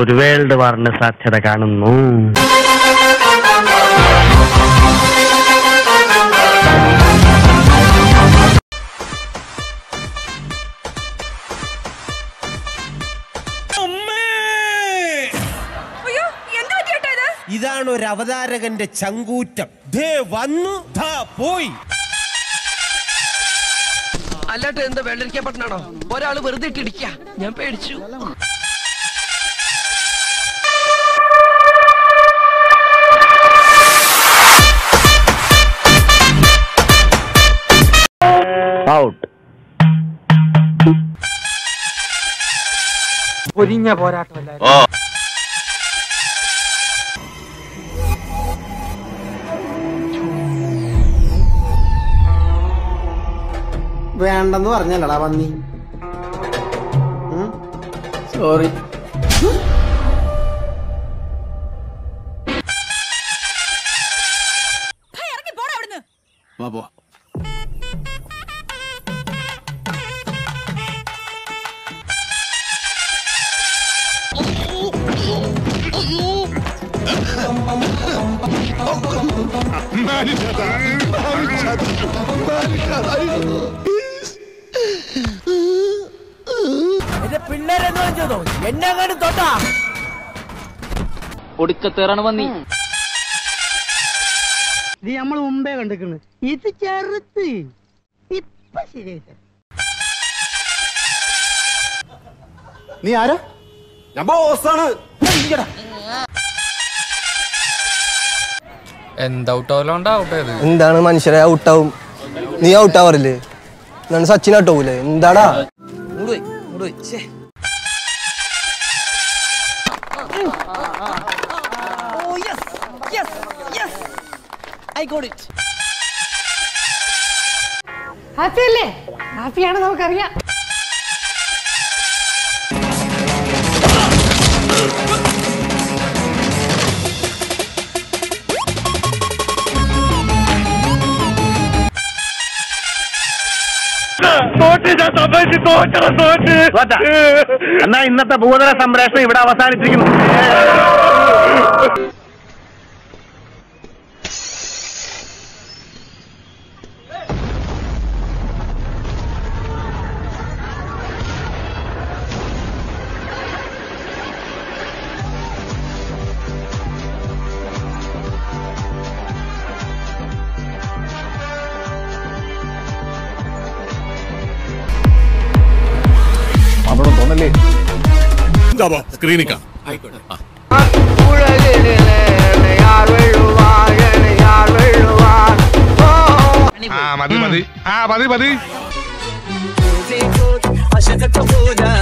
ഒരു വേൾഡ് വാറിന് സാധ്യത കാണുന്നു അയ്യോ എന്താ പറ്റിയേട്ടാ ഇത് ഇതാണ് ഒരു അവതാരകന്റെ ചങ്കൂറ്റം ദേ വന്നു ധാ പോയി അല്ലാട്ട് എന്താ വെള്ളരിക്കപ്പെട്ടണോ ഒരാള് വെറുതെ ഇട്ടിടിക്ക ഞാൻ പേടിച്ചു ഔട്ട് പൊരിഞ്ഞ പോരാട്ടമല്ല വേണ്ടെന്ന് പറഞ്ഞല്ലടാ പന്നി സോറി ഹേ, ഇറങ്ങി പോടാ അവിടുന്ന് ഒടുക്കത്തേറാണ് വന്നി ഇത് നമ്മൾ മുമ്പേ കണ്ടിരിക്കുന്നു ഇത് ചെറുത്ത് ഇപ്പൊ ശരിയായി തരാം. നീ ആരാ ഞാൻ ബോസാണ് എന്താണ് മനുഷ്യരെ ഔട്ടാവും നീ ഔട്ടാവാറില്ലേ എന്താണ് സച്ചിൻ ഔട്ടാവൂലേ എന്താടാ ഹാപ്പിയല്ലേ ഹാപ്പിയാണ് നമുക്കറിയാം എന്നാ ഇന്നത്തെ ഭൂതല സംപ്രേഷണം ഇവിടെ അവസാനിച്ചിരിക്കുന്നു സ്ക്രീനിക്കാം ആ മതി മതി ആ മതി മതി അശകത്ത പൂജ